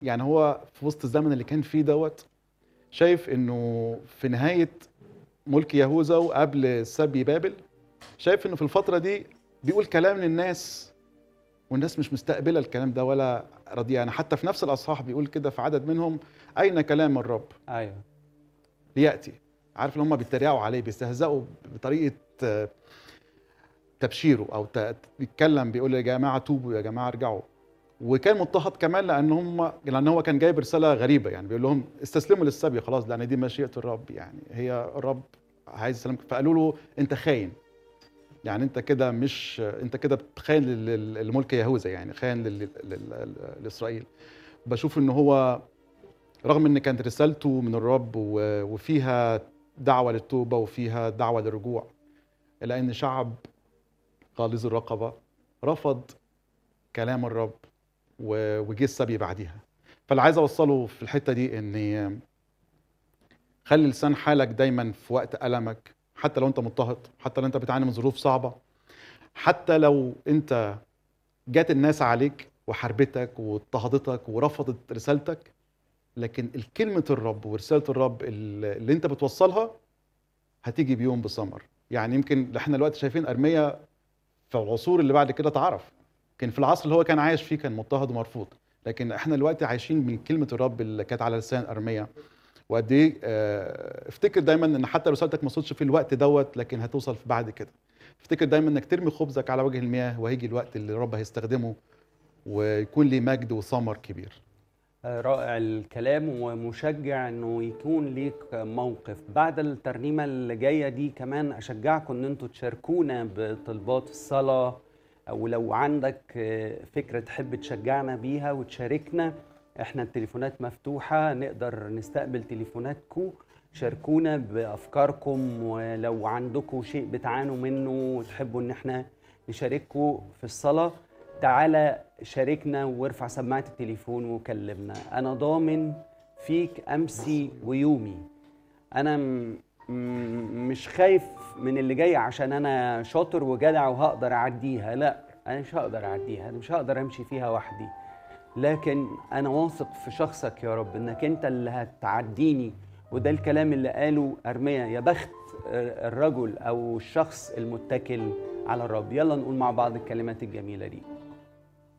يعني هو في وسط الزمن اللي كان فيه دوت شايف انه في نهايه ملك يهوذا وقبل سبي بابل شايف انه في الفتره دي بيقول كلام للناس والناس مش مستقبله الكلام ده ولا راضيه يعني حتى في نفس الاصحاح بيقول كده في عدد منهم اين كلام الرب ايوه لياتي عارف ان هم بيتريقوا عليه بيستهزئوا بطريقه آه، تبشيره او ت- بيتكلم بيقول يا جماعه توبوا يا جماعه ارجعوا وكان مضطهد كمان لان هم لان هو كان جايب رساله غريبه يعني بيقول لهم استسلموا للسبي خلاص لان دي مشيئه الرب يعني هي الرب عايز يسلمك فقالوا له انت خاين يعني انت كده مش انت كده بتخاين لل- لل- لملك يهوذا يعني خاين لل- لل- لاسرائيل بشوف ان هو رغم ان كانت رسالته من الرب و- وفيها دعوه للتوبه وفيها دعوه للرجوع الا ان شعب غليظ الرقبه رفض كلام الرب و- وجه السبي بعديها فاللي عايز اوصله في الحته دي ان خلي لسان حالك دايما في وقت المك حتى لو انت مضطهد حتى لو انت بتعاني من ظروف صعبه حتى لو انت جات الناس عليك وحاربتك واضطهدتك ورفضت رسالتك لكن الكلمة الرب ورسالة الرب اللي اللي انت بتوصلها هتيجي بيوم بثمر يعني يمكن احنا دلوقتي شايفين ارميا في العصور اللي بعد كده اتعرف كان في العصر اللي هو كان عايش فيه كان مضطهد ومرفوض لكن احنا دلوقتي عايشين من كلمة الرب اللي كانت على لسان ارميا وقد ايه آه، افتكر دايما ان حتى رسالتك ما وصلتش في الوقت دوت لكن هتوصل في بعد كده افتكر دايما انك ترمي خبزك على وجه المياه وهيجي الوقت اللي الرب هيستخدمه ويكون ليه مجد وثمر كبير رائع الكلام ومشجع انه يكون ليك موقف بعد الترنيمه اللي جايه دي كمان اشجعكم ان انتوا تشاركونا بطلبات الصلاه او لو عندك فكره تحب تشجعنا بيها وتشاركنا احنا التليفونات مفتوحه نقدر نستقبل تليفوناتكم شاركونا بافكاركم ولو عندكم شيء بتعانوا منه وتحبوا ان احنا نشارككم في الصلاه تعالى شاركنا وارفع سماعة التليفون وكلمنا أنا ضامن فيك أمسي ويومي أنا م- م- مش خايف من اللي جاي عشان أنا شاطر وجدع وهقدر أعديها لا أنا مش هقدر أعديها أنا مش هقدر أمشي فيها وحدي لكن أنا واثق في شخصك يا رب إنك أنت اللي هتعديني وده الكلام اللي قاله أرميا يا بخت الرجل أو الشخص المتكل على الرب يلا نقول مع بعض الكلمات الجميلة دي